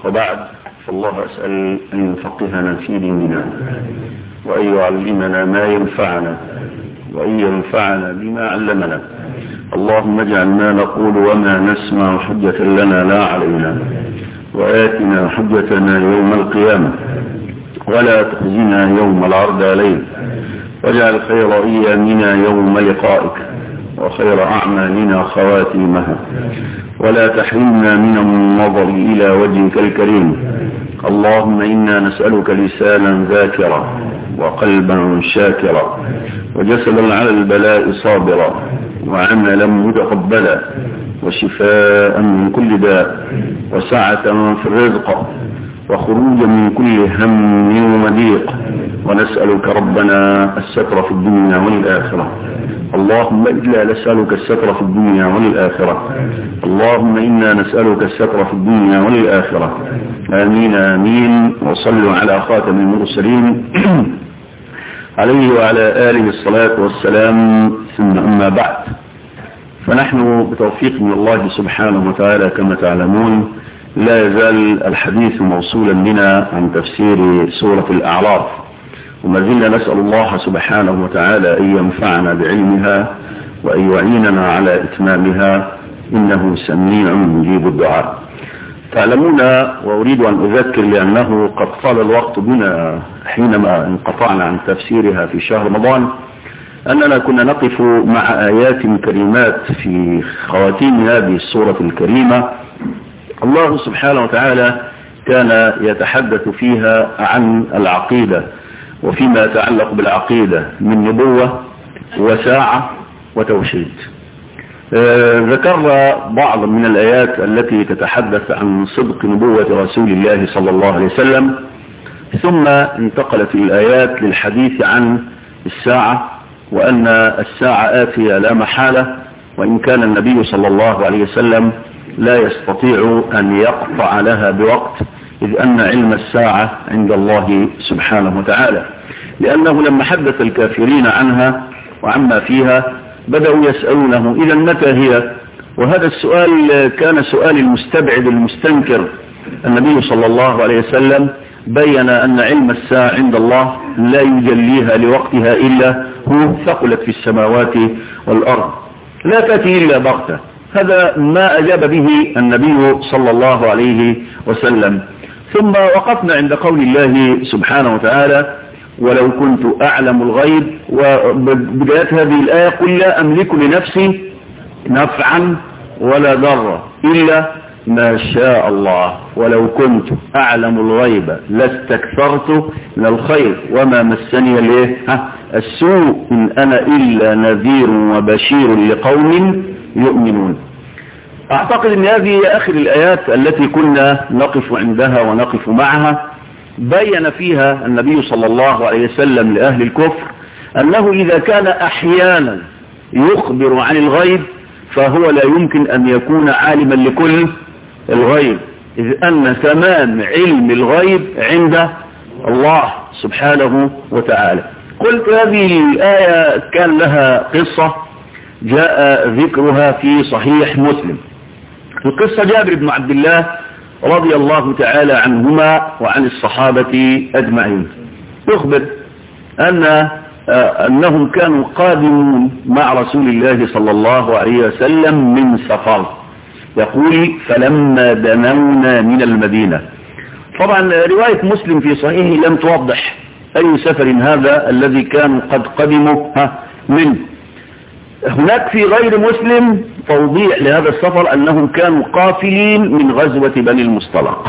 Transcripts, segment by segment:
وبعد فالله أسأل أن يفقهنا في ديننا وأن يعلمنا ما ينفعنا وأن ينفعنا بما علمنا اللهم اجعل ما نقول وما نسمع حجة لنا لا علينا وآتنا حجتنا يوم القيامة ولا تخزنا يوم العرض علينا واجعل خير أيامنا يوم لقائك وخير أعمالنا خواتيمها ولا تحرمنا من النظر إلى وجهك الكريم اللهم إنا نسألك لسانا ذاكرا وقلبا شاكرا وجسدا على البلاء صابرا وعملا متقبلا وشفاء من كل داء وسعة في الرزق وخروجا من كل هم وضيق ونسألك ربنا الستر في الدنيا والآخرة اللهم إنا نسألك الستر في الدنيا والآخرة اللهم إنا نسألك الستر في الدنيا والآخرة آمين آمين وصلوا على خاتم المرسلين عليه وعلى آله الصلاة والسلام ثم أما بعد فنحن بتوفيق من الله سبحانه وتعالى كما تعلمون لا يزال الحديث موصولا بنا عن تفسير سورة الأعراف وما زلنا نسأل الله سبحانه وتعالى أن ينفعنا بعلمها وأن يعيننا على إتمامها إنه سميع مجيب الدعاء تعلمون وأريد أن أذكر لأنه قد طال الوقت بنا حينما انقطعنا عن تفسيرها في شهر رمضان أننا كنا نقف مع آيات كريمات في خواتيم هذه السورة الكريمة الله سبحانه وتعالى كان يتحدث فيها عن العقيدة وفيما يتعلق بالعقيدة من نبوة وساعة وتوحيد ذكرنا بعض من الآيات التي تتحدث عن صدق نبوة رسول الله صلى الله عليه وسلم ثم انتقلت الآيات للحديث عن الساعة وأن الساعة آتية لا محالة وإن كان النبي صلى الله عليه وسلم لا يستطيع أن يقطع لها بوقت إذ أن علم الساعة عند الله سبحانه وتعالى لأنه لما حدث الكافرين عنها وعما فيها بدأوا يسألونه إذا متى هي وهذا السؤال كان سؤال المستبعد المستنكر النبي صلى الله عليه وسلم بين أن علم الساعة عند الله لا يجليها لوقتها إلا هو ثقلت في السماوات والأرض لا تأتي إلا بغتة هذا ما أجاب به النبي صلى الله عليه وسلم ثم وقفنا عند قول الله سبحانه وتعالى ولو كنت أعلم الغيب وبداية هذه الآية قل لا أملك لنفسي نفعا ولا ضرا إلا ما شاء الله ولو كنت أعلم الغيب لاستكثرت من الخير وما مسني الايه السوء إن أنا إلا نذير وبشير لقوم يؤمنون أعتقد أن هذه آخر الآيات التي كنا نقف عندها ونقف معها بين فيها النبي صلى الله عليه وسلم لأهل الكفر أنه إذا كان أحيانا يخبر عن الغيب فهو لا يمكن أن يكون عالما لكل الغيب إذ أن تمام علم الغيب عند الله سبحانه وتعالى قلت هذه الآية كان لها قصة جاء ذكرها في صحيح مسلم في قصة جابر بن عبد الله رضي الله تعالى عنهما وعن الصحابة أجمعين يخبر أن أنهم كانوا قادمون مع رسول الله صلى الله عليه وسلم من سفر يقول فلما دنونا من المدينة طبعا رواية مسلم في صحيحه لم توضح أي سفر هذا الذي كانوا قد قدموا منه هناك في غير مسلم توضيح لهذا السفر أنهم كانوا قافلين من غزوة بني المصطلق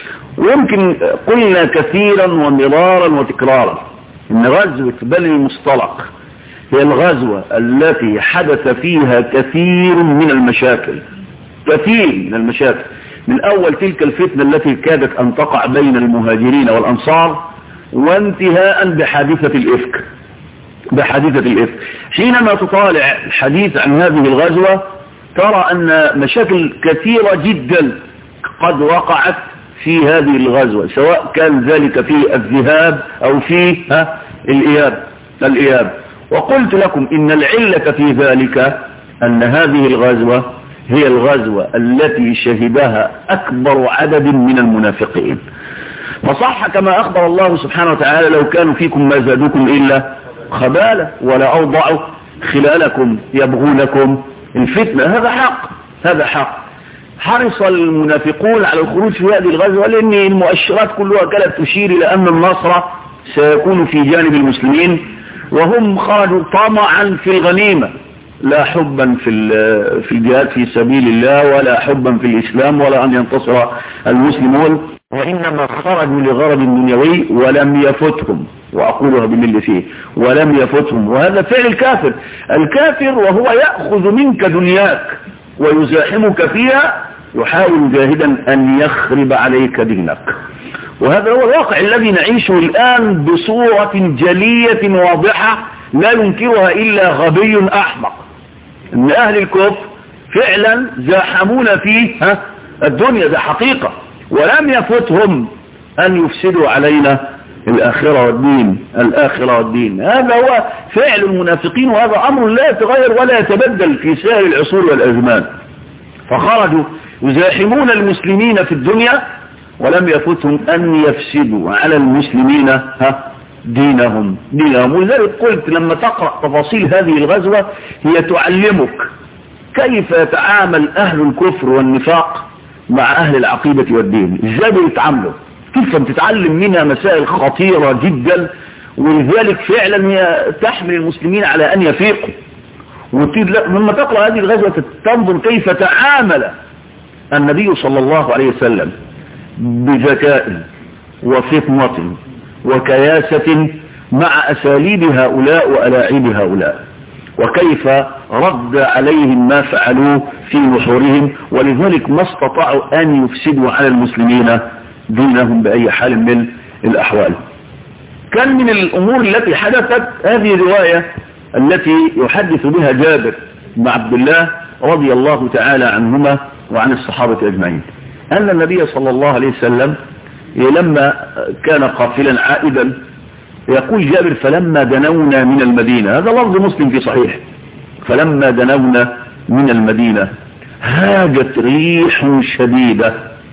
ويمكن قلنا كثيرا ومرارا وتكرارا ان غزوة بني المصطلق هي الغزوة التي حدث فيها كثير من المشاكل كثير من المشاكل من اول تلك الفتنة التي كادت ان تقع بين المهاجرين والانصار وانتهاء بحادثة الافك بحادثة الافك حينما تطالع الحديث عن هذه الغزوة ترى ان مشاكل كثيرة جدا قد وقعت في هذه الغزوة سواء كان ذلك في الذهاب او في ها الاياب الاياب وقلت لكم ان العلة في ذلك ان هذه الغزوة هي الغزوة التي شهدها أكبر عدد من المنافقين فصح كما أخبر الله سبحانه وتعالى لو كانوا فيكم ما زادوكم إلا خبالة ولا أوضعوا خلالكم يبغونكم الفتنة هذا حق هذا حق حرص المنافقون على الخروج في هذه الغزوة لأن المؤشرات كلها كانت تشير إلى أن النصر سيكون في جانب المسلمين وهم خرجوا طمعا في الغنيمة لا حبا في في الجهاد في سبيل الله ولا حبا في الإسلام ولا أن ينتصر المسلمون وإنما خرجوا لغرض دنيوي ولم يفتهم وأقولها بمل فيه ولم يفتهم وهذا فعل الكافر الكافر وهو يأخذ منك دنياك ويزاحمك فيها يحاول جاهدا أن يخرب عليك دينك وهذا هو الواقع الذي نعيشه الآن بصورة جلية واضحة لا ينكرها إلا غبي أحمق ان أهل الكفر فعلا زاحمون في ها الدنيا ده حقيقة ولم يفتهم أن يفسدوا علينا الآخرة والدين الآخرة والدين هذا هو فعل المنافقين وهذا أمر لا يتغير ولا يتبدل في سائر العصور والأزمان فخرجوا يزاحمون المسلمين في الدنيا ولم يفتهم أن يفسدوا على المسلمين ها دينهم دينهم ولذلك قلت لما تقرأ تفاصيل هذه الغزوة هي تعلمك كيف يتعامل أهل الكفر والنفاق مع أهل العقيدة والدين ازاي بيتعاملوا كيف بتتعلم منها مسائل خطيرة جدا ولذلك فعلا هي تحمل المسلمين على أن يفيقوا لما تقرأ هذه الغزوة تنظر كيف تعامل النبي صلى الله عليه وسلم بذكاء وفطنة وكياسة مع أساليب هؤلاء وألاعيب هؤلاء وكيف رد عليهم ما فعلوه في نحورهم ولذلك ما استطاعوا أن يفسدوا على المسلمين دينهم بأي حال من الأحوال كان من الأمور التي حدثت هذه الرواية التي يحدث بها جابر بن عبد الله رضي الله تعالى عنهما وعن الصحابة أجمعين أن النبي صلى الله عليه وسلم لما كان قافلا عائدا يقول جابر فلما دنونا من المدينة هذا لفظ مسلم في صحيح فلما دنونا من المدينة هاجت ريح شديدة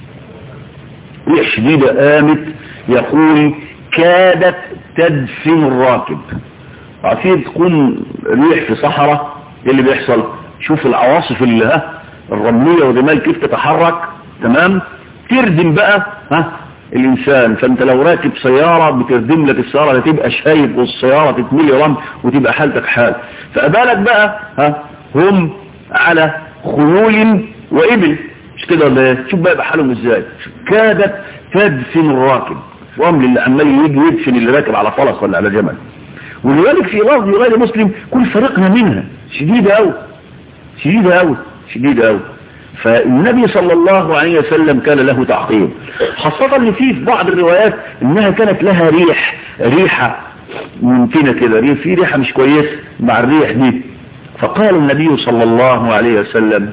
ريح شديدة قامت يقول كادت تدفن الراكب عارفين تكون ريح في صحراء ايه اللي بيحصل شوف العواصف اللي ها الرملية ودمال كيف تتحرك تمام تردم بقى ها الانسان فانت لو راكب سيارة بتردم لك السيارة لا تبقى شايف والسيارة تتملي رم وتبقى حالتك حال فأبالك بقى ها هم على خيول وإبل مش كده ولا شوف بقى يبقى حالهم ازاي كادت تدفن الراكب رمل اللي عمال يجي يدفن اللي راكب على فرس ولا على جمل ولذلك في لفظ غير مسلم كل فريقنا منها شديدة أوي شديدة أوي شديدة أوي فالنبي صلى الله عليه وسلم كان له تعقيب خاصة اللي فيه في بعض الروايات انها كانت لها ريح ريحة ممكنة كده ريح في ريحة مش كويس مع الريح دي فقال النبي صلى الله عليه وسلم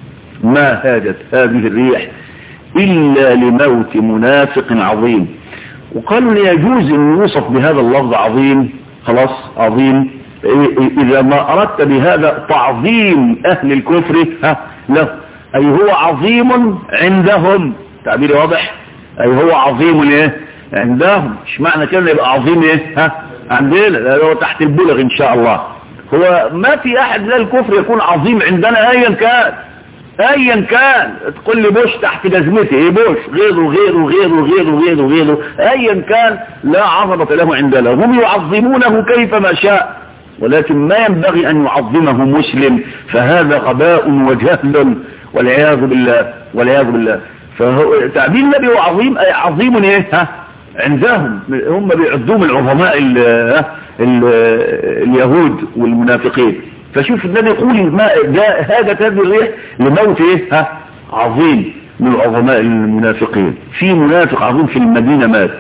ما هاجت هذه الريح إلا لموت منافق عظيم وقالوا لي يجوز أن يوصف بهذا اللفظ عظيم خلاص عظيم إذا ما أردت بهذا تعظيم أهل الكفر ها له أي هو عظيم عندهم تعبيري واضح أي هو عظيم ايه عندهم مش معنى كده يبقى عظيم ايه ها عندنا هو تحت البلغ ان شاء الله هو ما في احد لا الكفر يكون عظيم عندنا ايا كان ايا كان تقول لي بوش تحت جزمتي ايه بوش غيره غيره غيره غيره غيره غيره ايا كان لا عظمة له عندنا هم يعظمونه كيفما شاء ولكن ما ينبغي ان يعظمه مسلم فهذا غباء وجهل والعياذ بالله والعياذ بالله فهو تعبير النبي هو عظيم اي عظيم ايه ها عندهم هم بيعدوه من عظماء ال ال اليهود والمنافقين فشوف النبي يقول ما جاء هذا هذه الريح لموت ايه ها عظيم من عظماء المنافقين في منافق عظيم في المدينة مات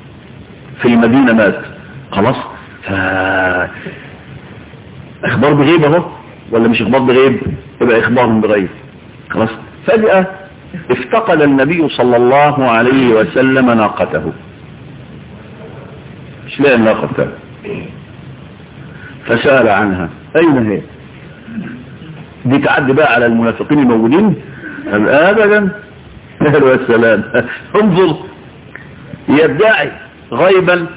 في المدينة مات خلاص ف اخبار بغيب اهو ولا مش اخبار بغيب يبقى اخبار بغيب خلاص فجأة افتقد النبي صلى الله عليه وسلم ناقته مش لاقي الناقة بتاعته فسأل عنها أين هي دي تعدي بقى على المنافقين الموجودين ابدا اهلا والسلام انظر يدعي غيبا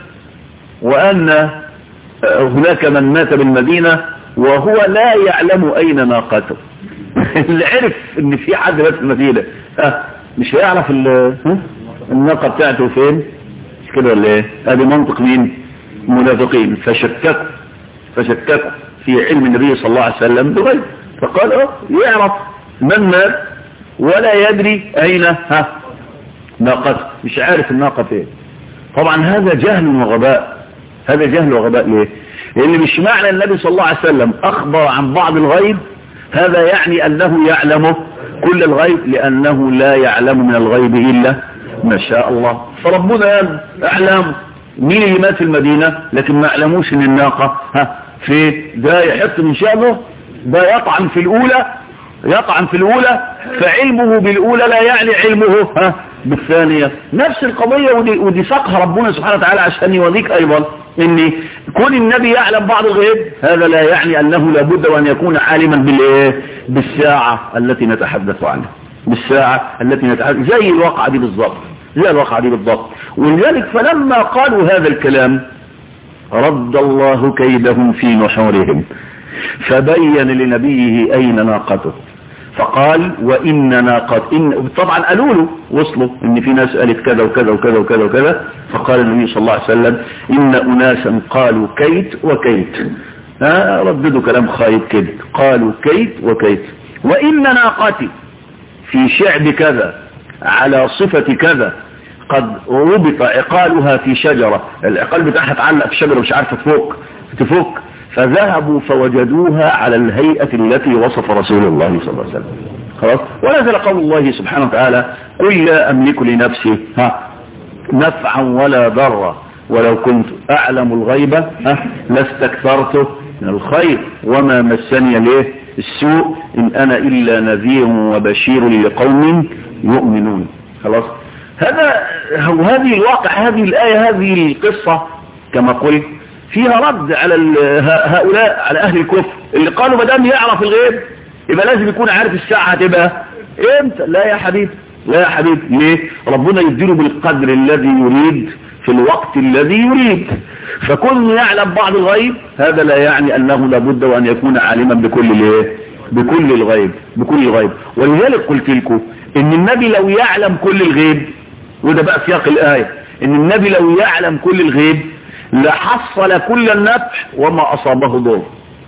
وان هناك من مات بالمدينة وهو لا يعلم اين ناقته اللي عرف ان في حد مات في المدينة اه مش هيعرف الناقة بتاعته فين مش كده ولا ايه ادي منطق مين المنافقين فشككوا فشككوا في علم النبي صلى الله عليه وسلم بغيب فقال اه يعرف من مات ولا يدري اين ها ناقته مش عارف الناقة فين طبعا هذا جهل وغباء هذا جهل وغباء ليه لان مش معنى النبي صلى الله عليه وسلم اخبر عن بعض الغيب هذا يعني انه يعلم كل الغيب لانه لا يعلم من الغيب الا ما شاء الله فربنا اعلم مين اللي مات في المدينة لكن ما اعلموش ان الناقة ها في ده يحط من شأنه ده يطعن في الاولى يطعن في الاولى فعلمه بالاولى لا يعني علمه ها بالثانية نفس القضية ودي, ودي ساقها ربنا سبحانه وتعالى عشان يوريك ايضا ان كون النبي يعلم بعض الغيب هذا لا يعني انه لابد وان يكون عالما بالايه بالساعة التي نتحدث عنها بالساعة التي نتحدث زي الواقعة دي بالضبط زي الواقعة دي بالضبط ولذلك فلما قالوا هذا الكلام رد الله كيدهم في نحورهم فبين لنبيه اين ناقته فقال وإن ناقة إن طبعا قالوا له وصلوا إن في ناس قالت كذا وكذا وكذا وكذا وكذا فقال النبي صلى الله عليه وسلم إن أناسا قالوا كيت وكيت ها رددوا كلام خايب كده قالوا كيت وكيت وإن ناقتي في شعب كذا على صفة كذا قد ربط عقالها في شجرة العقال بتاعها اتعلق في شجرة مش عارفة تفك تفك فذهبوا فوجدوها على الهيئة التي وصف رسول الله صلى الله عليه وسلم خلاص ونزل قول الله سبحانه وتعالى قل لا أملك لنفسي ها نفعا ولا ضرا ولو كنت أعلم الغيب ها لاستكثرت من الخير وما مسني ليه السوء إن أنا إلا نذير وبشير لقوم يؤمنون خلاص هذا هو هذه الواقع هذه الآية هذه القصة كما قلت فيها رد على هؤلاء على أهل الكفر اللي قالوا مدام يعرف الغيب يبقى لازم يكون عارف الساعة هتبقى امتى لا يا حبيبي لا يا حبيبي ليه ربنا يديله بالقدر الذي يريد في الوقت الذي يريد فكل يعلم بعض الغيب هذا لا يعني أنه لابد وأن يكون عالما بكل الايه بكل الغيب بكل الغيب ولذلك قلت لكم ان النبي لو يعلم كل الغيب وده بقى سياق الآية ان النبي لو يعلم كل الغيب لحصل كل النفع وما أصابه ضر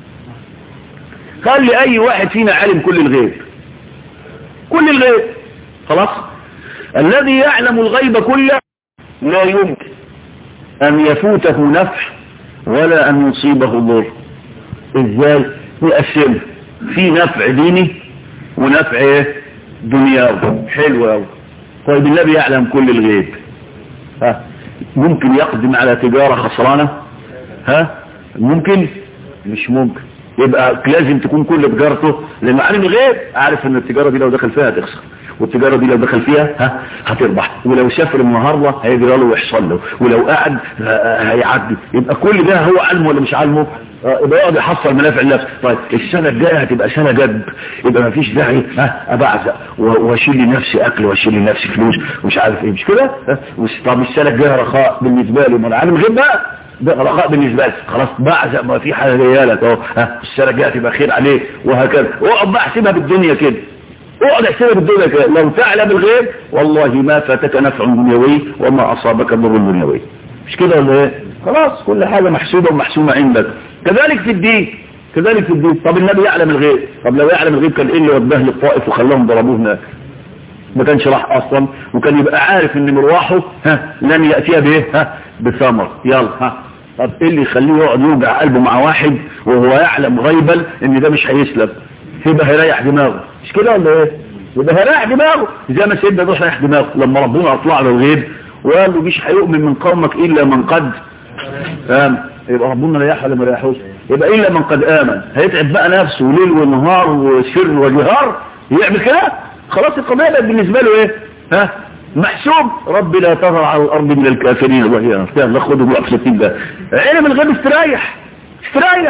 قال لي أي واحد فينا علم كل الغيب كل الغيب خلاص الذي يعلم الغيب كله لا يمكن أن يفوته نفع ولا أن يصيبه ضر إزاي نقسم في نفع ديني ونفع ايه دنياوي حلو قوي طيب النبي يعلم كل الغيب ها ممكن يقدم على تجارة خسرانة ها ممكن مش ممكن يبقى لازم تكون كل تجارته لان عالم الغيب عارف ان التجارة دي لو دخل فيها هتخسر والتجارة دي لو دخل فيها ها هتربح ولو سافر النهاردة هيجرى له ويحصل له ولو قعد هيعدي يبقى كل ده هو علمه ولا مش علمه يبقى يقعد يحصل منافع النفس طيب السنة الجاية هتبقى سنة جد يبقى ما فيش داعي ها ابعزق واشيل لنفسي اكل واشيل لنفسي فلوس ومش عارف ايه مش كده طب السنة الجاية رخاء بالنسبة لي ما انا عالم غير بقى ده رخاء بالنسبة لي خلاص بعزق ما في حاجة جايه لك اهو ها السنة الجاية تبقى خير عليه وهكذا اقعد بقى احسبها بالدنيا كده اقعد احسبها بالدنيا كده لو تعلم الغيب والله ما فاتك نفع دنيوي وما اصابك ضر دنيوي مش كده ولا ايه خلاص كل حاجة محسوبة ومحسومة عندك كذلك في الدين كذلك في الدين طب النبي يعلم الغيب طب لو يعلم الغيب كان ايه اللي وداه للطائف وخلاهم ضربوه هناك ما كانش راح اصلا وكان يبقى عارف ان مروحه ها لن يأتيها بايه ها بثمر يلا ها طب ايه اللي يخليه يقعد يوجع قلبه مع واحد وهو يعلم غيبا ان ده مش هيسلم يبقى هيريح دماغه مش كده ولا ايه يبقى هيريح دماغه زي ما سيدنا نوح ريح دماغه لما ربنا اطلع له الغيب وقال له مش هيؤمن من قومك الا من قد فاهم يبقى ربنا ريحه ولا ما ريحوش يبقى الا من قد امن هيتعب بقى نفسه ليل ونهار وسر وجهار يعمل كده خلاص القضيه بقت بالنسبه له ايه ها محسوب رب لا تظهر على الارض من الكافرين وهي لا خدوا بقى ده علم الغيب استريح استريح مش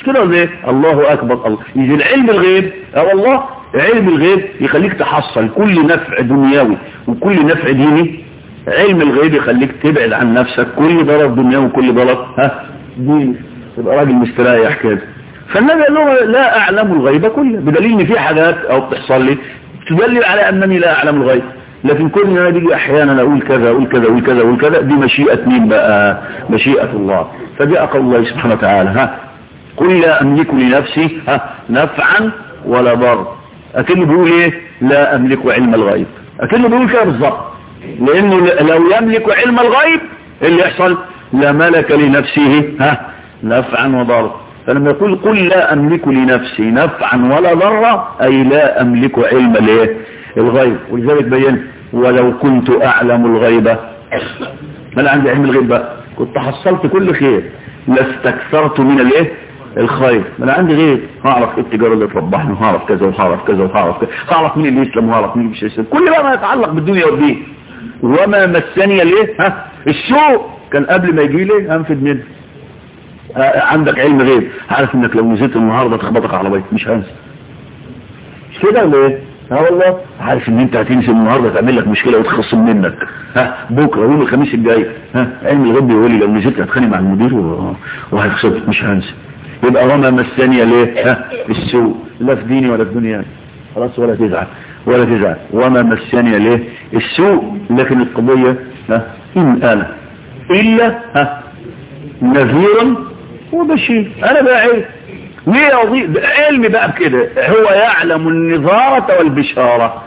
كده ولا ايه الله اكبر الله يجي العلم الغيب اه والله علم الغيب يخليك تحصل كل نفع دنيوي وكل نفع ديني علم الغيب يخليك تبعد عن نفسك كل ضرر دنيوي وكل ضرر ها ديني تبقى راجل مستريح كده فالنبي قال له لا اعلم الغيب كله بدليل ان في حاجات او بتحصل لي تدلل على انني لا اعلم الغيب لكن كل ما بيجي احيانا اقول كذا اقول كذا اقول كذا اقول كذا دي مشيئة مين بقى مشيئة الله فجاء قول الله سبحانه وتعالى ها قل لا املك لنفسي ها نفعا ولا ضر اكنه بيقول ايه لا املك علم الغيب اكنه بيقول كده بالظبط لانه لو يملك علم الغيب إيه اللي يحصل لا ملك لنفسه ها نفعا وضر فلما يقول قل لا املك لنفسي نفعا ولا ضر اي لا املك علم الايه الغيب ولذلك بين ولو كنت اعلم الغيب ما انا عندي علم الغيب بقى كنت حصلت كل خير لاستكثرت من الايه الخير ما انا عندي غير هعرف ايه التجاره اللي تربحني وهعرف كذا وهعرف كذا وهعرف كذا هعرف مين اللي يسلم وهعرف مين اللي مش يسلم كل بقى ما يتعلق بالدنيا والدين وما مسني ليه ها السوء كان قبل ما يجي لي انفد منه عندك علم غيب عارف انك لو نزلت النهارده تخبطك عربيه مش هنسى مش كده ولا ايه ها والله عارف ان انت هتنزل النهارده تعمل لك مشكله وتخصم منك ها بكره يوم الخميس الجاي ها علم الغيب بيقول لي لو نزلت هتخانق مع المدير وهيخصمك مش هنسى يبقى وما مسني ليه ها السوء لا في ديني ولا في دنياي خلاص ولا تزعل ولا تزعل وما مسني ليه السوء لكن القضيه ها ان انا الا ها نذيرا وبشير انا بقى علم ليه يضيء علم بقى بكده هو يعلم النظارة والبشارة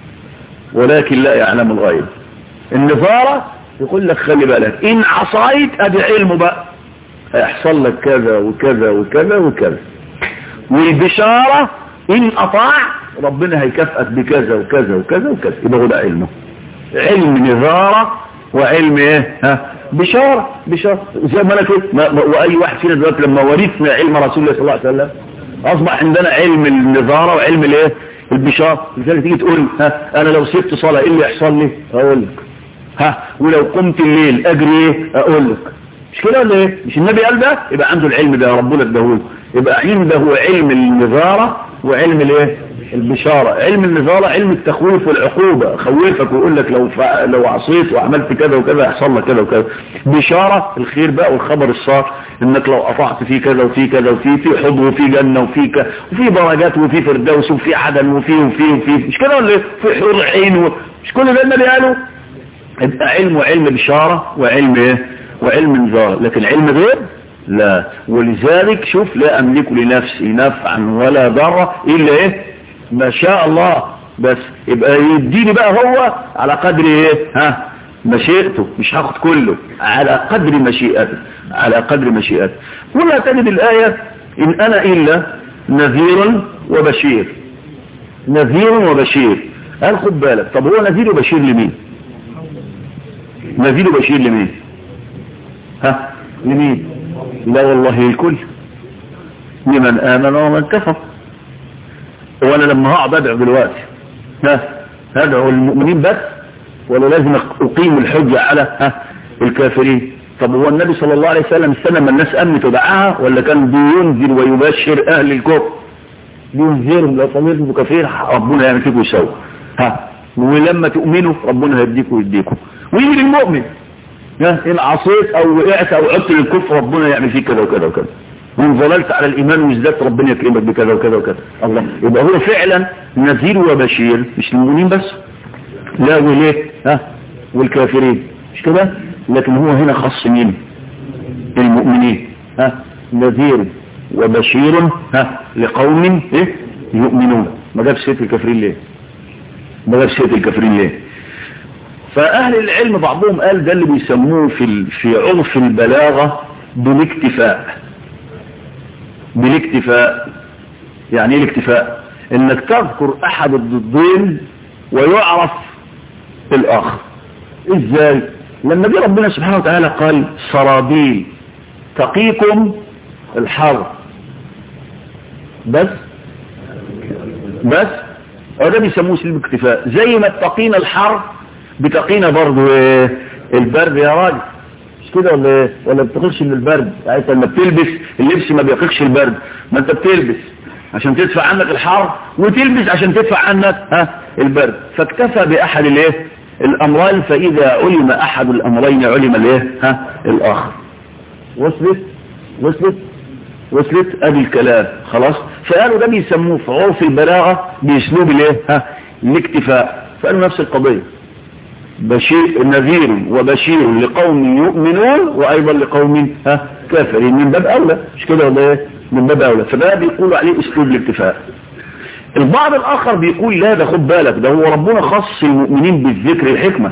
ولكن لا يعلم الغيب النظارة يقول لك خلي بالك ان عصيت ادي علمه بقى هيحصل لك كذا وكذا وكذا وكذا والبشارة ان اطاع ربنا هيكافئك بكذا وكذا وكذا وكذا يبقى هو ده علمه علم نظارة وعلم ايه ها بشارة بشارة زي ما انا كده واي واحد فينا دلوقتي لما ورثنا علم رسول الله صلى الله عليه وسلم اصبح عندنا علم النظارة وعلم الايه البشارة لذلك تيجي تقول ها انا لو سبت صلاة ايه اللي يحصل لي اقول لك ها ولو قمت الليل اجري ايه اقول لك مش كده ولا ايه مش النبي قال ده يبقى عنده العلم ده ربنا اداهوله يبقى عنده علم النظارة وعلم الايه البشارة علم النظارة علم التخويف والعقوبة خوفك ويقول لك لو فع... لو عصيت وعملت كذا وكذا يحصل لك كذا وكذا بشارة الخير بقى والخبر الصار انك لو قطعت في كذا وفي كذا وفي في حب وفي جنة وفي ك... وفي درجات وفي فردوس وفي عدن وفي وفي وفي مش كده ولا في حور عين و... مش كل ده النبي قاله يبقى علم وعلم بشارة وعلم ايه وعلم نظارة لكن علم غير لا ولذلك شوف لا املك لنفسي نفعا ولا ضرا الا ايه ما شاء الله بس يبقى يديني بقى هو على قدر ايه ها مشيئته مش هاخد كله على قدر مشيئته على قدر مشيئته ولا تجد الآية إن أنا إلا نذير وبشير نذير وبشير قال خد بالك طب هو نذير وبشير لمين نذير وبشير لمين ها لمين لا والله الكل لمن آمن ومن كفر وانا لما هقعد ادعو دلوقتي ها هدعو المؤمنين بس ولا لازم اقيم الحجة على ها الكافرين طب هو النبي صلى الله عليه وسلم استنى ما الناس امنت ودعاها ولا كان بينذر ويبشر اهل الكفر بينذرهم لو صميتم كثير ربنا يعمل فيكم يسوي ها ولما تؤمنوا ربنا هيديكم ويديكم ويجي للمؤمن ها ان عصيت او وقعت او عدت للكفر ربنا يعمل فيك كذا وكذا وكذا وان ظللت على الايمان وازددت ربنا يكرمك بكذا وكذا وكذا الله يبقى هو فعلا نذير وبشير مش للمؤمنين بس لا وليه ها والكافرين مش كده لكن هو هنا خص مين المؤمنين ها نذير وبشير ها لقوم ايه يؤمنون ما جابش سيره الكافرين ليه ما جابش سيره الكافرين ليه فاهل العلم بعضهم قال ده اللي بيسموه في في عرف البلاغه بالاكتفاء بالاكتفاء يعني ايه الاكتفاء انك تذكر احد الضدين ويعرف الاخر ازاي لما جه ربنا سبحانه وتعالى قال سرابيل تقيكم الحر بس بس ده بيسموه سلب اكتفاء زي ما اتقينا الحر بتقينا برضو ايه البرد يا راجل مش كده ولا ايه ولا بتقيقش من البرد يعني انت لما بتلبس اللبس ما بيقيقش البرد ما انت بتلبس عشان تدفع عنك الحر وتلبس عشان تدفع عنك ها البرد فاكتفى باحد الايه الامرين فاذا علم احد الامرين علم الايه ها الاخر وصلت وصلت وصلت ادي الكلام خلاص فقالوا ده بيسموه في عرف البلاغه باسلوب الايه ها الاكتفاء فقالوا نفس القضيه بشير نذير وبشير لقوم يؤمنون وايضا لقوم ها كافرين من باب اولى مش كده ولا ايه من باب اولى فده بيقولوا عليه اسلوب الاكتفاء البعض الاخر بيقول لا ده خد بالك ده هو ربنا خص المؤمنين بالذكر الحكمه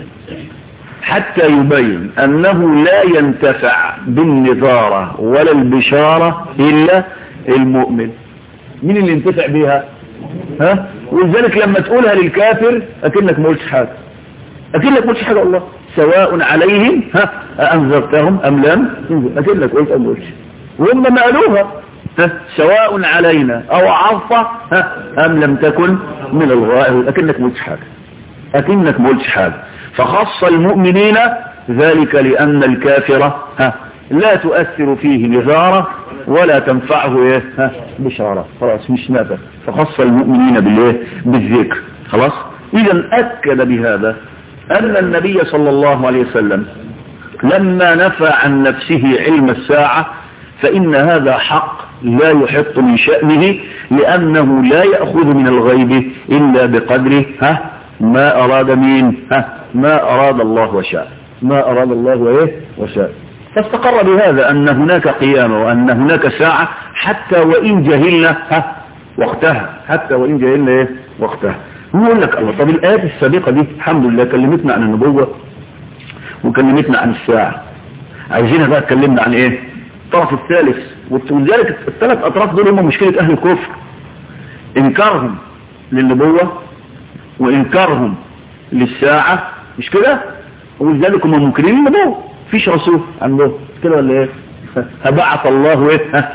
حتى يبين انه لا ينتفع بالنذارة ولا البشارة الا المؤمن مين اللي ينتفع بيها ها ولذلك لما تقولها للكافر اكنك ما قلتش حاجه اكنك ما قلتش حاجه والله سواء عليهم ها انذرتهم ام لم اكنك قلت ام قلتش وهم ما قالوها ها سواء علينا او عرفة ها ام لم تكن من الغائب اكنك ما قلتش حاجه اكنك ما قلتش حاجه فخص المؤمنين ذلك لأن الكافر ها لا تؤثر فيه نذارة ولا تنفعه ايه ها بشارة خلاص مش نافع فخص المؤمنين بالايه بالذكر خلاص اذا اكد بهذا ان النبي صلى الله عليه وسلم لما نفى عن نفسه علم الساعة فان هذا حق لا يحط من شأنه لانه لا يأخذ من الغيب الا بقدره ها ما اراد مين ها ما اراد الله وشاء ما اراد الله وايه وشاء فاستقر بهذا ان هناك قيامة وان هناك ساعة حتى وان جهلنا ها وقتها حتى وان جهلنا ايه وقتها نقول لك الله طب الايات السابقة دي الحمد لله كلمتنا عن النبوة وكلمتنا عن الساعة عايزينها بقى اتكلمنا عن ايه الطرف الثالث ولذلك الثلاث اطراف دول هم مشكلة اهل الكفر انكارهم للنبوة وانكارهم للساعة مش كده ولذلك هم منكرين النبوة فيش رسول عندهم كده ولا ايه هبعث الله ايه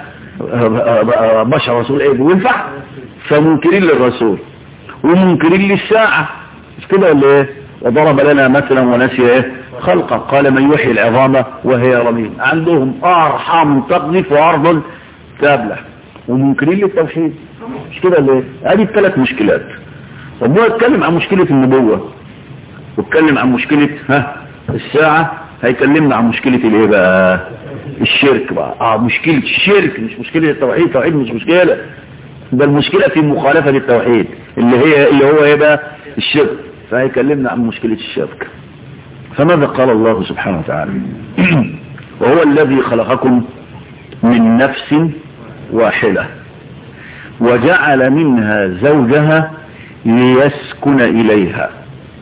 بشر رسول ايه وينفع فمنكرين للرسول ومنكرين للساعة مش كده ولا ايه وضرب لنا مثلا ونسي ايه خلقه قال من يحيي العظام وهي رميم عندهم ارحام تقذف وارض تابلة ومنكرين للتوحيد مش كده ولا ايه هذه الثلاث مشكلات ربنا اتكلم عن مشكلة النبوة واتكلم عن مشكلة ها الساعة هيكلمنا عن مشكلة الايه بقى الشرك بقى اه مشكلة الشرك مش مشكلة التوحيد التوحيد مش مشكلة ده المشكلة في مخالفة التوحيد اللي هي اللي هو ايه بقى الشرك فهيكلمنا عن مشكلة الشرك فماذا قال الله سبحانه وتعالى وهو الذي خلقكم من نفس واحدة وجعل منها زوجها ليسكن إليها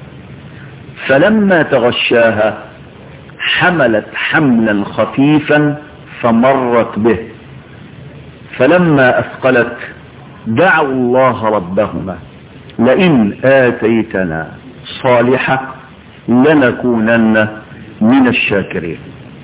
فلما تغشاها حملت حملا خفيفا فمرت به فلما أثقلت دعوا الله ربهما لئن آتيتنا صالحة لنكونن من الشاكرين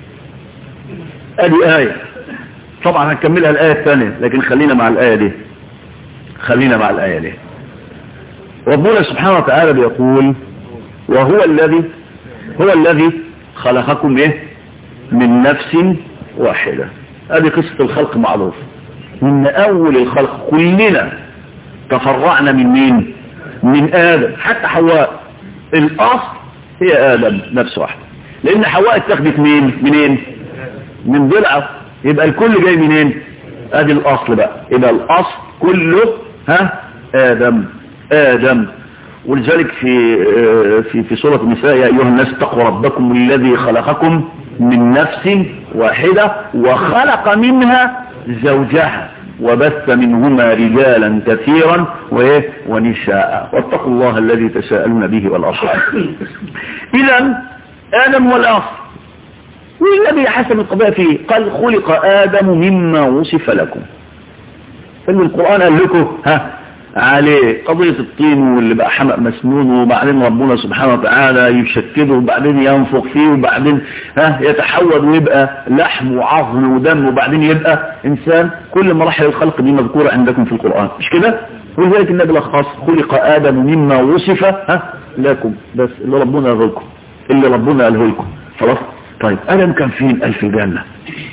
ادي آية طبعا هنكملها الآية الثانية لكن خلينا مع الآية دي خلينا مع الآية دي ربنا سبحانه وتعالى بيقول وهو الذي هو الذي خلقكم ايه من نفس واحدة ادي قصة الخلق معروف من اول الخلق كلنا تفرعنا من مين من ادم حتى حواء الاصل هي ادم نفس واحد لان حواء اتخذت مين منين من ضلعه يبقى الكل جاي منين ادي الاصل بقى يبقى الاصل كله ها ادم ادم ولذلك في في في سوره النساء يا ايها الناس اتقوا ربكم الذي خلقكم من نفس واحده وخلق منها زوجها وبث منهما رجالا كثيرا وايه ونساء واتقوا الله الذي تساءلون به والارحام اذا ادم والاصل والنبي حسن القضاء فيه قال خلق ادم مما وصف لكم ان القران قال لكم ها عليه قضية الطين واللي بقى حمق مسنون وبعدين ربنا سبحانه وتعالى يشكله وبعدين ينفخ فيه وبعدين ها يتحول ويبقى لحم وعظم ودم وبعدين يبقى انسان كل مراحل الخلق دي مذكورة عندكم في القرآن مش كده ولذلك النبي لخص خلق آدم مما وصف ها لكم بس اللي ربنا قاله لكم اللي ربنا قاله لكم خلاص طيب ادم كان فين قال في الجنة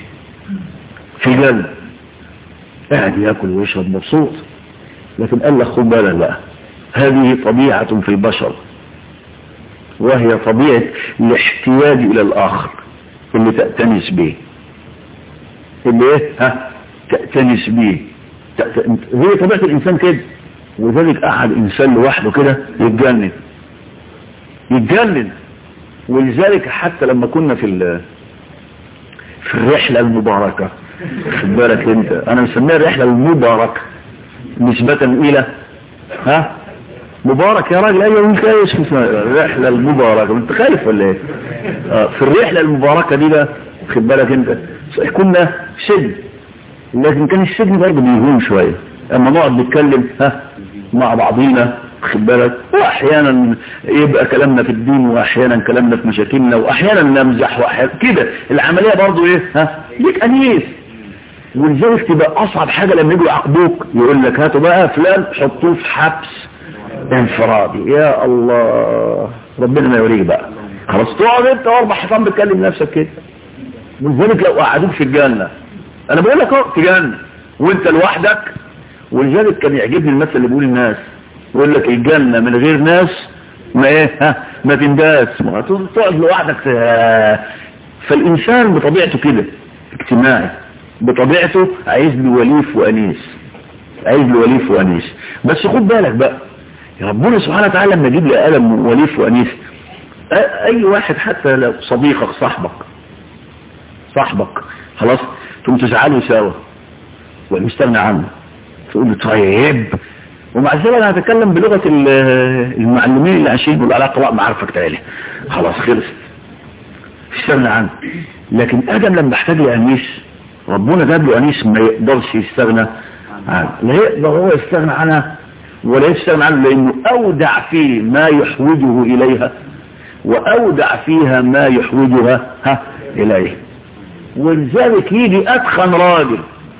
في الجنة قاعد ياكل ويشرب مبسوط لكن قال لك خد بالك بقى هذه طبيعة في البشر وهي طبيعة الاحتياج الى الاخر اللي تأتنس به اللي ايه ها تأتنس به تأت... هي طبيعة الانسان كده وذلك قعد انسان لوحده كده يتجنن يتجنن ولذلك حتى لما كنا في في الرحلة المباركة خد بالك انت انا مسميها الرحلة المباركة نسبة الى ها مبارك يا راجل ايوه انت ايش اسمها الرحلة المباركة انت خايف ولا ايه آه في الرحلة المباركة دي بقى خد بالك انت كنا سجن لكن كان السجن برضه بيهون شوية اما نقعد نتكلم ها مع بعضينا خد بالك واحيانا يبقى كلامنا في الدين واحيانا كلامنا في مشاكلنا واحيانا نمزح واحيانا كده العملية برضه ايه ها ليك انيس ولذلك تبقى اصعب حاجة لما يجوا يعاقبوك يقول لك هاتوا بقى فلان حطوه في حبس انفرادي يا الله ربنا ما يوريك بقى خلاص تقعد انت واربع حيطان بتكلم نفسك كده ولذلك لو قعدوك في الجنة انا بقول لك اهو في جنة وانت لوحدك ولذلك كان يعجبني المثل اللي بيقول الناس يقول لك الجنة من غير ناس ما ايه ها ما تنداس تقعد لوحدك فالانسان بطبيعته كده اجتماعي بطبيعته عايز له وليف وانيس عايز له وليف وانيس بس خد بالك بقى يا ربنا سبحانه وتعالى لما يجيب لي قلم وليف وانيس اي واحد حتى لو صديقك صاحبك صاحبك خلاص تقوم تزعلوا سوا ويستغنى عنه تقول له طيب ومع ذلك انا هتكلم بلغة المعلمين اللي عايشين يقولوا على قراء معرفك تعالى خلاص خلص استغنى عنه لكن ادم لما احتاج لانيس ربنا جاب له انيس ما يقدرش يستغنى عنه لا يقدر هو يستغنى عنها ولا يستغنى عنه لانه اودع فيه ما يحوجه اليها واودع فيها ما يحوجها ها اليه ولذلك يجي اتخن راجل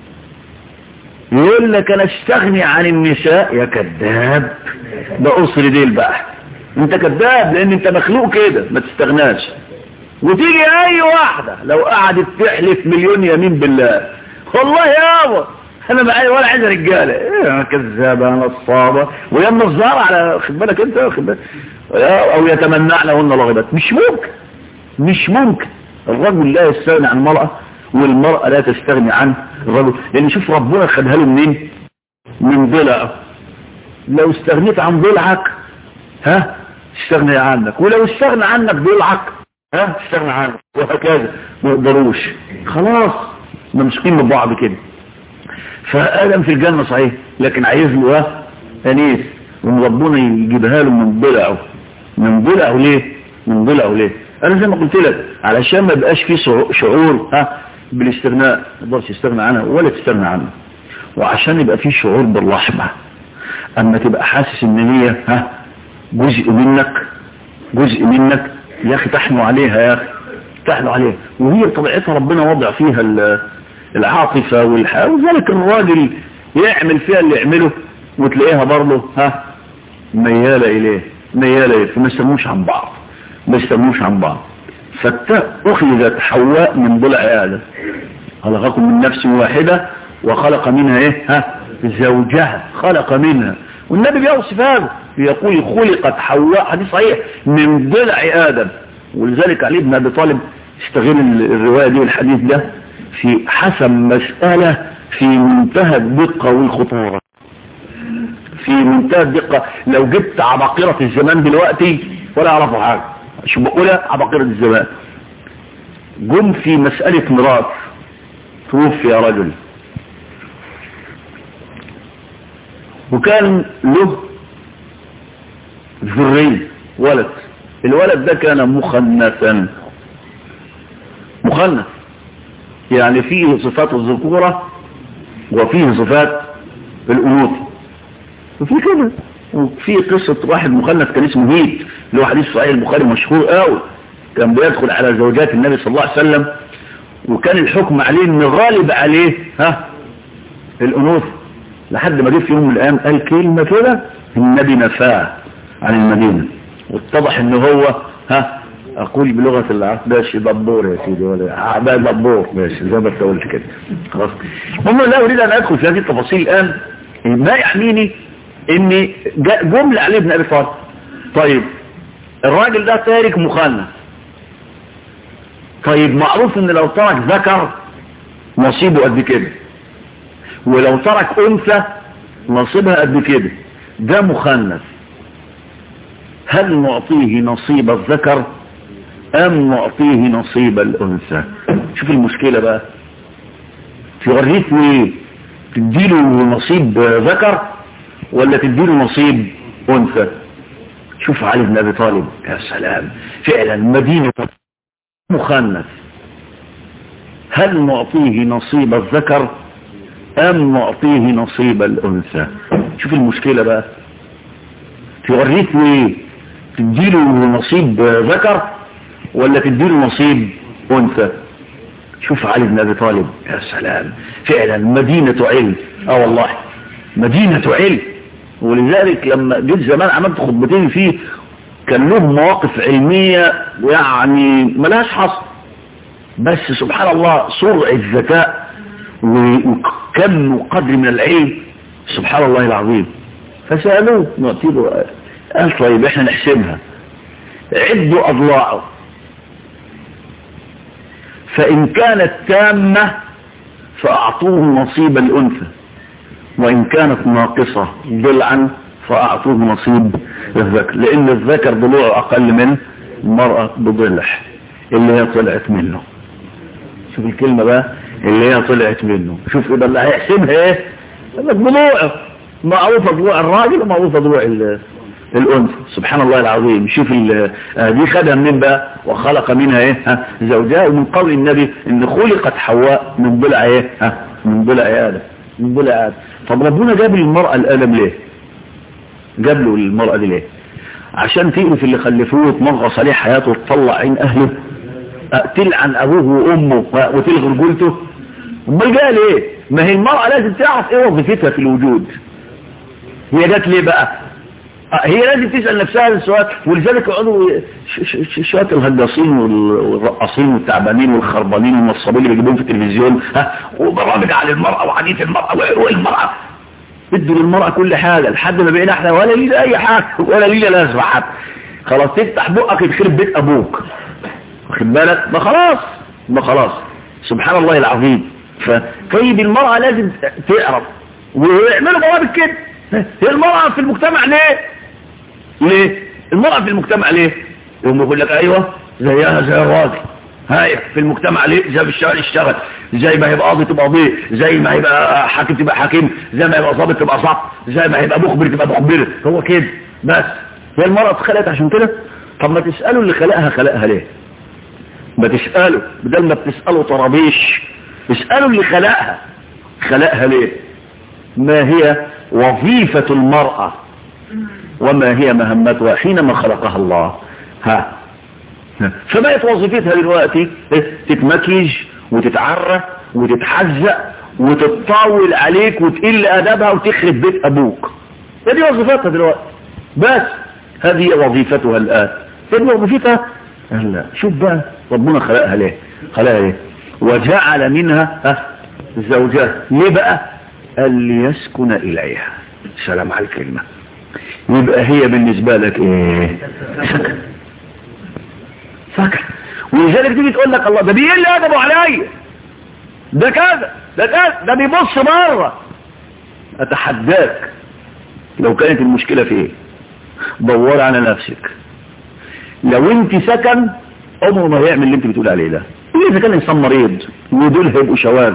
يقول لك انا استغني عن النساء يا كذاب ده قصر ديل بقى انت كذاب لان انت مخلوق كده ما تستغناش وتيجي اي واحدة لو قعدت تحلف مليون يمين بالله والله يابا انا معايا ولا عايز رجاله ايه كذابه نصابه ويا النصار على خد بالك انت خد بالك او يتمنعن هن رغبات مش ممكن مش ممكن الرجل لا يستغني عن المرأة والمرأة لا تستغني عن الرجل لان شوف ربنا خدها له منين من ضلع لو استغنيت عن ضلعك ها استغني عنك ولو استغنى عنك ضلعك ها استغنى عنك وهكذا ما يقدروش خلاص ممسكين من بعض كده فآدم في الجنة صحيح لكن عايز له أنيس وربنا يجيبها له من ضلعه من ضلعه ليه من ضلعه ليه انا زي ما قلت لك علشان ما يبقاش فيه شعور ها بالاستغناء ما تقدرش تستغنى عنها ولا تستغنى عنها وعشان يبقى فيه شعور بالرحمة اما تبقى حاسس ان هي ها جزء منك جزء منك يا اخي تحنوا عليها يا اخي تحنوا عليها وهي طبيعتها ربنا وضع فيها العاطفة والحياة وذلك الراجل يعمل فيها اللي يعمله وتلاقيها برضه ها ميالة اليه ميالة اليه فما يسموش عن بعض ما يسموش عن بعض فأخذت حواء من ضلع آدم خلقكم من نفس واحدة وخلق منها ايه ها زوجها خلق منها والنبي بيوصف هذا يقول خلقت حواء حديث صحيح من ضلع آدم ولذلك علي بن أبي طالب استغل الرواية دي والحديث ده في حسم مسألة في منتهى الدقة والخطورة في منتهى الدقة لو جبت عباقرة الزمان دلوقتي ولا يعرفوا حاجة شو بقولها عباقرة الزمان جم في مسألة ميراث توفي رجل وكان له ذرية ولد الولد ده كان مخنثا مخنث يعني فيه صفات الذكورة وفيه صفات الأنوثة وفي كده وفي قصة واحد مخنث كان اسمه هيد اللي هو حديث صحيح البخاري مشهور قوي كان بيدخل على زوجات النبي صلى الله عليه وسلم وكان الحكم عليه ان غالب عليه ها الأنوثة لحد ما جه في يوم من الأيام قال كلمة كده النبي نفاه عن المدينة واتضح ان هو ها اقول بلغة العرب ماشي دبور يا سيدي ولا ده دبور ماشي زي ما انت قلت كده خلاص هم لا اريد ان ادخل في هذه التفاصيل الان ما يحميني ان جملة علي بن ابي طالب طيب الراجل ده تارك مخنث طيب معروف ان لو ترك ذكر نصيبه قد كده ولو ترك انثى نصيبها قد كده ده مخنث هل نعطيه نصيب الذكر ام نعطيه نصيب الانثى شوف المشكلة بقى توريك ايه تديله نصيب ذكر ولا تديله نصيب انثى شوف علي بن ابي طالب يا سلام فعلا مدينة مخنث هل نعطيه نصيب الذكر ام نعطيه نصيب الانثى شوف المشكلة بقى توريك ايه تديله نصيب ذكر ولا تديله نصيب انثى شوف علي بن ابي طالب يا سلام فعلا مدينة علم اه والله مدينة علم ولذلك لما جيت زمان عملت خطبتين فيه كان له مواقف علمية يعني ملهاش حصر بس سبحان الله سرعة ذكاء وكم وقدر من العلم سبحان الله العظيم فسألوه نعطي له قال طيب احنا نحسبها عدوا اضلاعه فان كانت تامة فاعطوه نصيب الانثى وان كانت ناقصة ضلعا فاعطوه نصيب الذكر لان الذكر ضلوعه اقل من المرأة بضلع اللي هي طلعت منه شوف الكلمة بقى اللي هي طلعت منه شوف يبقى اللي هيحسبها ايه ضلوعه معروفة ضلوع الراجل ومعروفة ضلوع الانثى سبحان الله العظيم شوف دي خدها منين بقى وخلق منها ايه ها زوجها ومن قول النبي ان خلقت حواء من ضلع ايه ها من ضلع ادم من ضلع ادم طب ربنا جاب للمرأة الادم ليه جاب له المرأة دي ليه عشان تقرف اللي خلفوه وتمغص عليه حياته وتطلع عين اهله تلعن ابوه وامه وتلغي رجولته امال جايه ليه ما هي المرأة لازم تعرف ايه وظيفتها في الوجود هي جت ليه بقى هي لازم تسأل نفسها هذا السؤال ولذلك يقعدوا شوية الهجاصين والرقاصين والتعبانين والخربانين والنصابين اللي بيجيبوهم في التلفزيون ها وبرامج على المرأة وحديث المرأة وعروق المرأة ادوا للمرأة كل حاجة لحد ما بقينا احنا ولا لينا اي حاجة ولا لينا لازمة حتى خلاص تفتح بقك يخرب بيت ابوك واخد بالك ما خلاص ما خلاص سبحان الله العظيم فطيب المرأة لازم تعرف ويعملوا ضوابط كده هي المرأة في المجتمع ليه ليه المرأة في المجتمع ليه يقوم يقول لك ايوه زيها زي الراجل هاي في المجتمع ليه زي في الشارع اشتغل زي ما هيبقى قاضي تبقى قاضي زي ما هيبقى حاكم تبقى حاكم زي ما هيبقى ضابط تبقى ضابط زي ما هيبقى مخبر تبقى مخبر هو كده بس هي المرأة اتخلقت عشان كده طب ما تسألوا اللي خلقها خلقها ليه ما تسألوا بدل ما بتسألوا طرابيش اسألوا اللي خلقها خلقها ليه ما هي وظيفة المرأة وما هي مهمتها حينما خلقها الله ها فبقت وظيفتها دلوقتي تتمكيج وتتعرى وتتحزق وتتطاول عليك وتقل ادبها وتخرب بيت ابوك هذه وظيفتها دلوقتي بس هذه وظيفتها الان هذه وظيفتها لا شوف بقى ربنا خلقها ليه خلقها ليه وجعل منها ها زوجها ليه بقى قال ليسكن اليها سلام على الكلمة يبقى هي بالنسبة لك ايه سكن سكن ولذلك تيجي تقول لك الله ده بيقل ادبه عليا ده كذا ده كذا ده بيبص بره اتحداك لو كانت المشكلة في ايه دور على نفسك لو انت سكن عمره ما هيعمل اللي انت بتقول عليه ده اذا كان انسان مريض ودول هيبقوا شواذ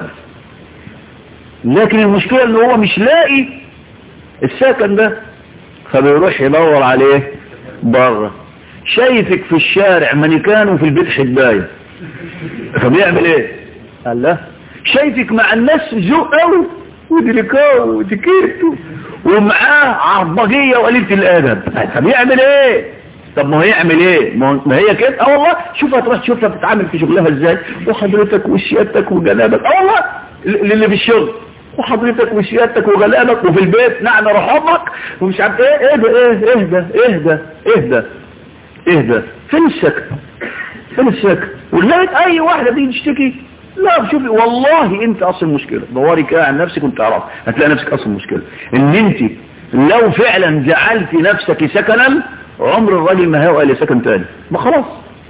لكن المشكلة ان هو مش لاقي السكن ده فبيروح يدور عليه بره شايفك في الشارع مانيكان وفي البيت حداية فبيعمل ايه قال له شايفك مع الناس ذوق قوي ودريكاو وتكيرتو ومعاه عربجية وقليلة الادب فبيعمل ايه طب ما هو يعمل ايه ما هي كده اه والله شوفها تروح تشوفها بتتعامل في شغلها ازاي وحضرتك وسيادتك وجنابك اه والله اللي في الشغل وحضرتك وسيادتك وغلابك وفي البيت نعم روح امك ومش عارف ايه اهدى ايه اهدى اهدى اهدى اهدى فين السكن فين السكن ولذلك اي واحدة تيجي تشتكي لا شوفي والله انت اصل المشكلة دوري كده عن نفسك وانت تعرف هتلاقي نفسك اصل المشكلة ان انت لو فعلا جعلت نفسك سكنا عمر الراجل ما هيبقى لسكن تاني ما خلاص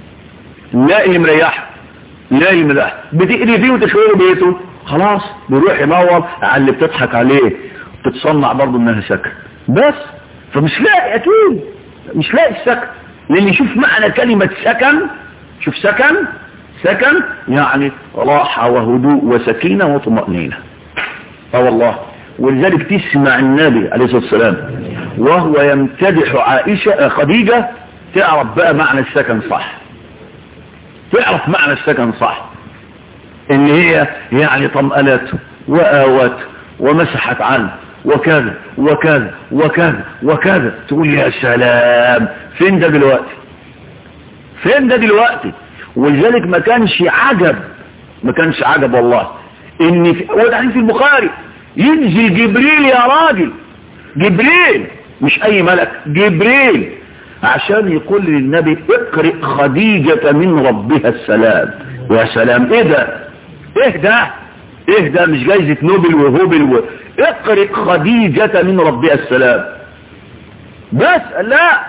لا اللي مريحه لا اللي مريحه بتقري فيه وتشويه بيته خلاص بيروح ينور على اللي بتضحك عليه تتصنع برضه انها سكن بس فمش لاقي اكيد مش لاقي السكن لان شوف معنى كلمة سكن شوف سكن سكن يعني راحة وهدوء وسكينة وطمأنينة اه والله ولذلك تسمع النبي عليه الصلاة والسلام وهو يمتدح عائشة خديجة تعرف بقى معنى السكن صح تعرف معنى السكن صح ان هي يعني طمأنته وآوته ومسحت عنه وكذا وكذا وكذا وكذا تقول يا سلام فين ده دلوقتي فين ده دلوقتي ولذلك ما كانش عجب ما كانش عجب والله ان في وده في البخاري ينزل جبريل يا راجل جبريل مش اي ملك جبريل عشان يقول للنبي اقرئ خديجة من ربها السلام يا سلام ايه ده ايه ده ايه ده مش جايزة نوبل وهوبل و... اقرئ خديجة من ربها السلام بس لا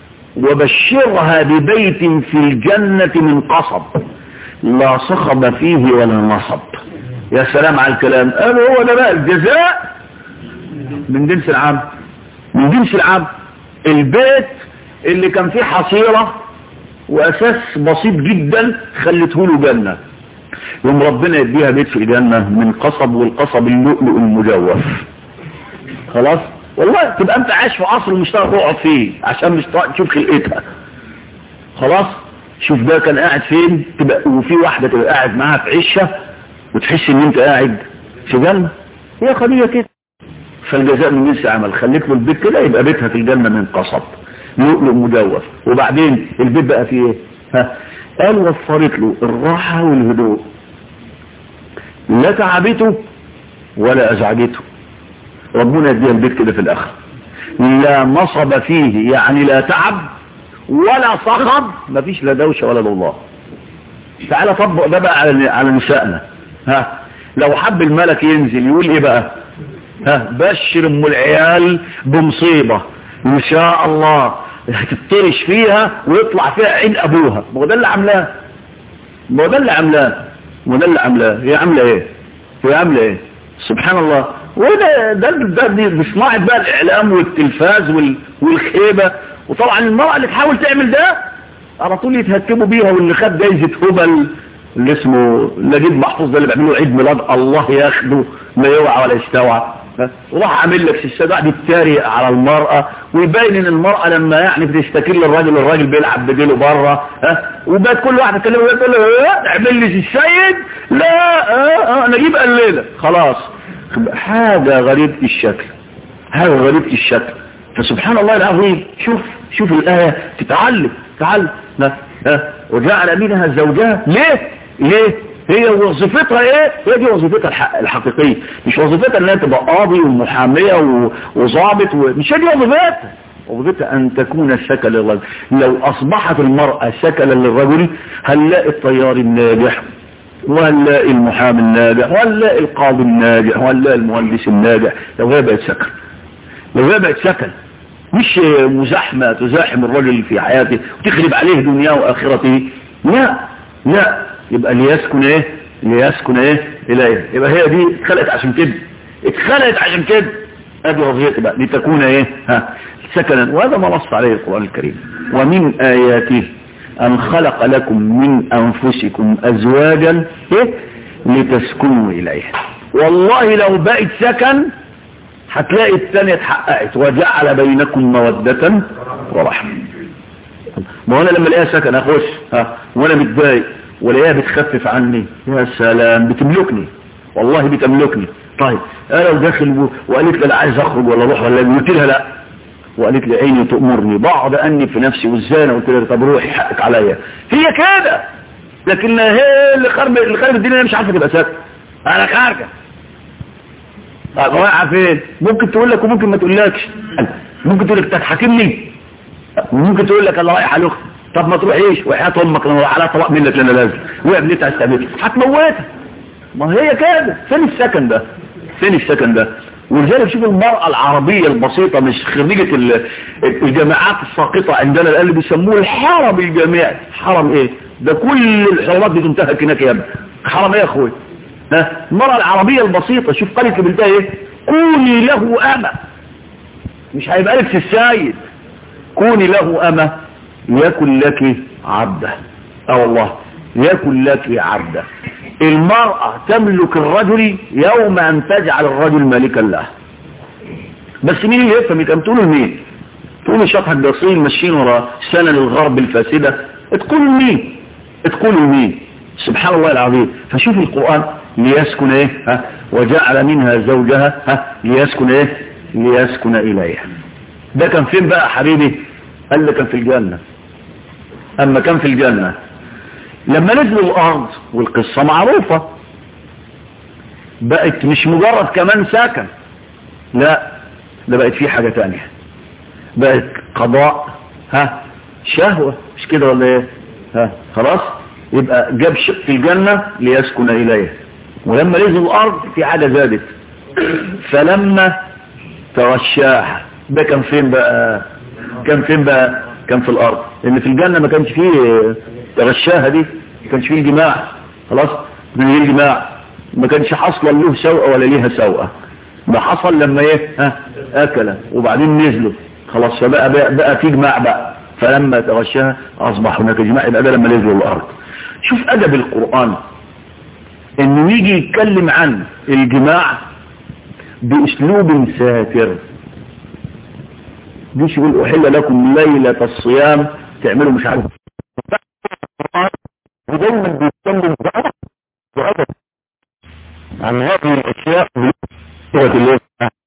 وبشرها ببيت في الجنة من قصب لا صخب فيه ولا نصب يا سلام على الكلام قالوا هو ده بقى الجزاء من جنس العام من جنس العام البيت اللي كان فيه حصيرة واساس بسيط جدا خلته له جنة يوم ربنا يديها بيت في الجنة من قصب والقصب اللؤلؤ المجوف خلاص والله تبقى انت عايش في عصر مش هتعرف تقعد فيه عشان مش تشوف خلقتها خلاص شوف ده كان قاعد فين تبقى وفي واحدة تبقى قاعد معاها في عشة وتحس ان انت قاعد في جنة هي خديجة كده فالجزاء من جنس عمل خليت له البيت كده يبقى بيتها في الجنة من قصب لؤلؤ مجوف وبعدين البيت بقى فيه ايه ها قال وفرت له الراحة والهدوء لا تعبته ولا ازعجته ربنا يديها البيت كده في الاخر لا نصب فيه يعني لا تعب ولا صخب مفيش لا دوشة ولا ضوضاء تعالى طبق ده بقى على على نسائنا ها لو حب الملك ينزل يقول ايه بقى ها بشر ام العيال بمصيبة ان شاء الله هتطرش فيها ويطلع فيها عين ابوها ما هو ده اللي عاملاه ما هو ده اللي عاملاه ما هو ده اللي عاملاه هي عامله ايه هي عامله ايه سبحان الله وده ده ده دي صناعه بقى الاعلام والتلفاز وال والخيبه وطبعا المرأة اللي تحاول تعمل ده على طول يتهكموا بيها واللي خد جايزة هبل اللي اسمه نجيب محفوظ ده اللي بيعملوا عيد ميلاد الله ياخده ما يوعى ولا يستوعى وراح عامل لك السداع دي التاريق على المرأة ويبين ان المرأة لما يعني بتستكل الراجل الراجل بيلعب بديله بره ها وبقت كل واحد تكلمه تقول له اعمل لي السيد لا اه اه نجيب قليلة خلاص حاجة غريبة الشكل حاجة غريبة الشكل فسبحان الله العظيم شوف شوف الآية تتعلم تعلم ها ها وجعل منها زوجها ليه ليه هي وظيفتها ايه هي دي وظيفتها الحق الحقيقية مش وظيفتها انها تبقى قاضي ومحامية وظابط مش هي دي وظيفتها وظيفتها ان تكون سكن للرجل لو اصبحت المرأة سكنا للرجل هنلاقي الطيار الناجح وهنلاقي المحامي الناجح وهنلاقي القاضي الناجح وهنلاقي المهندس الناجح لو هي بقت سكن لو هي بقت سكن مش مزاحمة تزاحم الرجل في حياته وتخرب عليه دنياه واخرته لا لا يبقى ليسكن ايه ليسكن ايه اليه يبقى هي دي اتخلقت عشان كده اتخلقت عشان كده ادي وظيفتها بقى لتكون ايه ها سكنا وهذا ما نص عليه القرآن الكريم ومن اياته ان خلق لكم من انفسكم ازواجا ايه لتسكنوا اليها والله لو بقت سكن هتلاقي الثانية اتحققت وجعل بينكم مودة ورحمة ما انا لما الاقيها سكن اخش ها وانا متضايق والاقيها بتخفف عني يا سلام بتملكني والله بتملكني طيب انا لو داخل وقالت لي لا عايز اخرج ولا اروح ولا قلت لها لا وقالت لي عيني تأمرني بعض اني في نفسي وازاي انا قلت لها طب روحي حقك عليا هي كده لكن هي اللي خرب اللي خرب الدنيا مش عارفه تبقى ساكت انا خارجه طب واقعه فين ممكن تقول لك وممكن ما تقولكش ممكن تقول لك تحاكمني وممكن تقول لك انا رايح على اختي طب ما تروحيش وحياة امك لو على طلاق منك لنا لازم وقبلتها استقبلت هتموتها ما هي كده فين السكن ده فين السكن ده ولذلك شوف المرأة العربية البسيطة مش خريجة الجامعات الساقطة عندنا اللي بيسموه الحرم الجامعي حرم ايه ده كل الحرمات دي تنتهك هناك يا ابني حرم ايه يا اخوي ها المرأة العربية البسيطة شوف قالت لبنتها ايه كوني له أمة مش هيبقى لك في السايد كوني له أمة يكن لك عبده اه والله يكن لك عبده المرأة تملك الرجل يوم أن تجعل الرجل مالكا له بس مين اللي يفهم يتم تقولوا لمين تقولوا شطح الدصيل ماشيين ورا سنة للغرب الفاسدة تقولوا لمين تقولوا لمين سبحان الله العظيم فشوف القرآن ليسكن ايه ها وجعل منها زوجها ها ليسكن ايه ليسكن اليها ده كان فين بقى حبيبي قال لي كان في الجنة اما كان في الجنة لما نزلوا الارض والقصة معروفة بقت مش مجرد كمان سكن لا ده بقت في حاجة تانية بقت قضاء ها شهوة مش كده ولا ايه ها خلاص يبقى جاب شق في الجنة ليسكن إليه ولما نزل الأرض في حاجة زادت فلما تغشاها ده كان فين بقى كان فين بقى كان في الأرض لأن في الجنة ما كانش فيه تغشاها دي ما كانش فيه الجماع خلاص من غير الجماع ما كانش حصلا له سوء ولا ليها سوء ده حصل لما ايه ها اكل وبعدين نزلوا خلاص فبقى بقى, بقى في جماع بقى فلما تغشاها اصبح هناك جماع يبقى ده لما نزلوا الارض شوف ادب القرآن انه يجي يتكلم عن الجماع باسلوب ساتر مش يقول احل لكم ليلة الصيام تعملوا مش عارف ودايما بيتكلم بأدب عن هذه الاشياء بلغة الله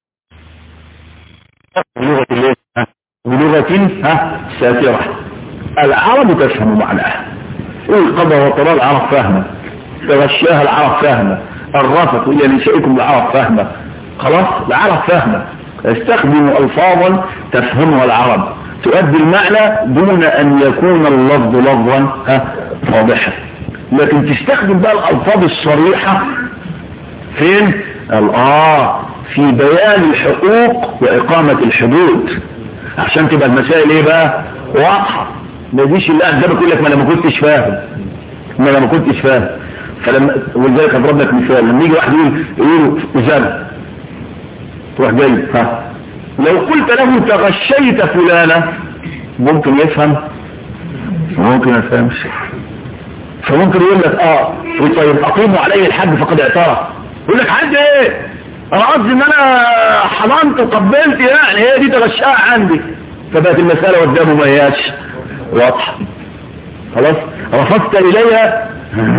بلغة الله بلغة ها ساترة العرب تفهم معناها القضى وطراء العرب فاهمة تغشاها العرب فاهمة الرفق إلى نسائكم العرب فاهمة خلاص العرب فاهمة استخدموا ألفاظا تفهمها العرب تؤدي المعنى دون أن يكون اللفظ لفظا واضحا لكن تستخدم بقى الألفاظ الصريحة فين الآه في بيان الحقوق وإقامة الحدود عشان تبقى المسائل ايه بقى واضحة ما يجيش اللي قدامك يقول لك ما انا ما كنتش فاهم ما انا ما كنتش فاهم فلما ولذلك اضرب لك مثال لما يجي واحد يقول يقول زنا تروح جاي ها لو قلت له تغشيت فلانة ممكن يفهم ممكن ما يفهمش فممكن يقول لك اه طيب اقيموا علي الحج فقد اعترف يقول لك حج ايه انا قصدي ان انا حضنت وقبلت يعني هي دي تغشاها عندي فبقت المسألة قدامه ما هياش واضحة خلاص رفضت اليها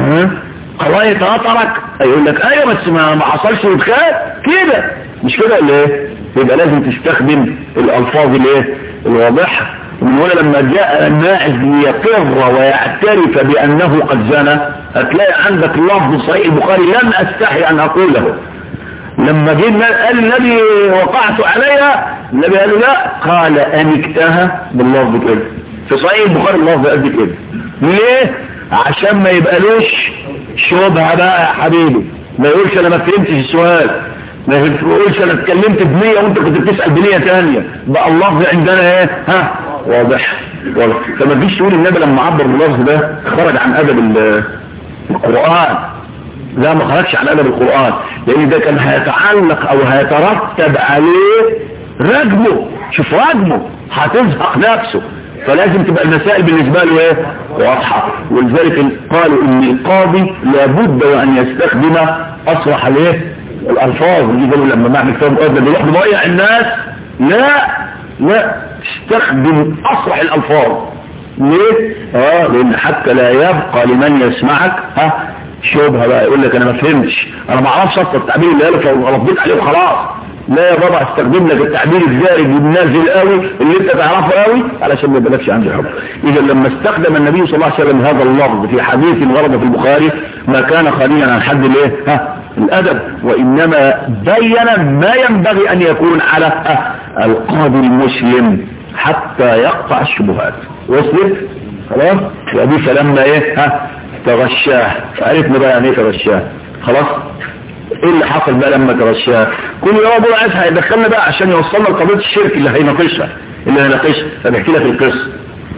قضايا تغطرك يقول لك ايوه بس ما, ما حصلش ادخال كده مش كده ولا ايه يبقى لازم تستخدم الالفاظ الايه الواضحة من هنا لما جاء الناعز ليقر ويعترف بانه قد زنى هتلاقي عندك لفظ صحيح البخاري لم استحي ان اقوله لما جينا قال النبي وقعت عليها النبي قال له لا قال انكتها باللفظ كده في صحيح البخاري اللفظ قد كده ليه عشان ما يبقالوش شبهه بقى يا حبيبي ما يقولش انا ما فهمتش السؤال ما يقولش انا اتكلمت بنية وانت كنت بتسأل بنية تانية بقى اللفظ عندنا ايه ها واضح واضح فما تجيش تقول النبي لما عبر باللفظ ده خرج عن ادب القرآن لا ما خرجش عن ادب القرآن لان ده كان هيتعلق او هيترتب عليه رجمه شوف رجمه هتزهق نفسه فلازم تبقى المسائل بالنسبة له ايه واضحة ولذلك قالوا ان القاضي لابد وان يستخدم اصرح الايه الالفاظ اللي قالوا لما نعمل كتاب قاضي بيروح نضيع الناس لا لا تستخدم اصرح الالفاظ ليه اه لان حتى لا يبقى لمن يسمعك ها شبهه بقى يقول لك انا ما فهمتش انا ما اعرفش اصلا التعبير اللي قالك لو رديت عليه وخلاص لا يا بابا استخدم لك التعبير الزائد النازل قوي اللي انت تعرفه قوي علشان ما يبقاش عندي حكم اذا لما استخدم النبي صلى الله عليه وسلم هذا اللفظ في حديث ورد في البخاري ما كان خاليا عن حد الايه ها الادب وانما بين ما ينبغي ان يكون على ها القاضي المسلم حتى يقطع الشبهات وصلت خلاص ودي فلما ايه ها تغشاه فعرفنا بقى يعني ايه تغشاه خلاص ايه اللي حصل بقى لما تغشاه كل يوم ابو عايز هيدخلنا بقى عشان يوصلنا لقضيه الشرك اللي هيناقشها اللي هيناقشها فبحكي لك القصه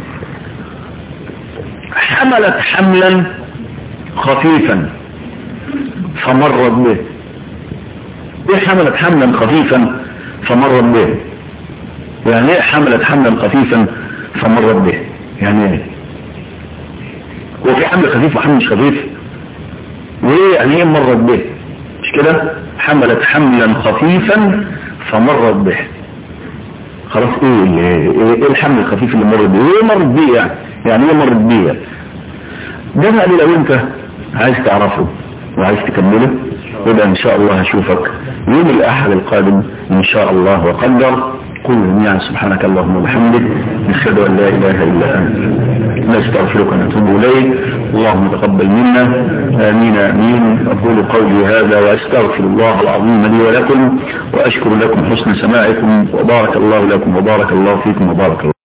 حملت حملا خفيفا فمرت به ايه حملت حملا خفيفا فمرت به يعني ايه حملت حملا خفيفا فمرت به يعني ايه هو في حمل خفيف وحمل مش خفيف وايه يعني ايه مرت به مش كده حملت حملا خفيفا فمرت به خلاص ايه ايه, إيه الحمل الخفيف اللي مرت به ايه مرت به يعني يعني ايه مرت به يعني ده بقى لو انت عايز تعرفه وعايز تكمله يبقى ان شاء الله هشوفك يوم الاحد القادم ان شاء الله وقدر قل جميعا سبحانك اللهم وبحمدك نشهد ان لا اله الا انت نستغفرك ونتوب اليك اللهم تقبل منا امين امين اقول قولي هذا واستغفر الله العظيم لي ولكم واشكر لكم حسن سماعكم وبارك الله لكم وبارك الله فيكم وبارك الله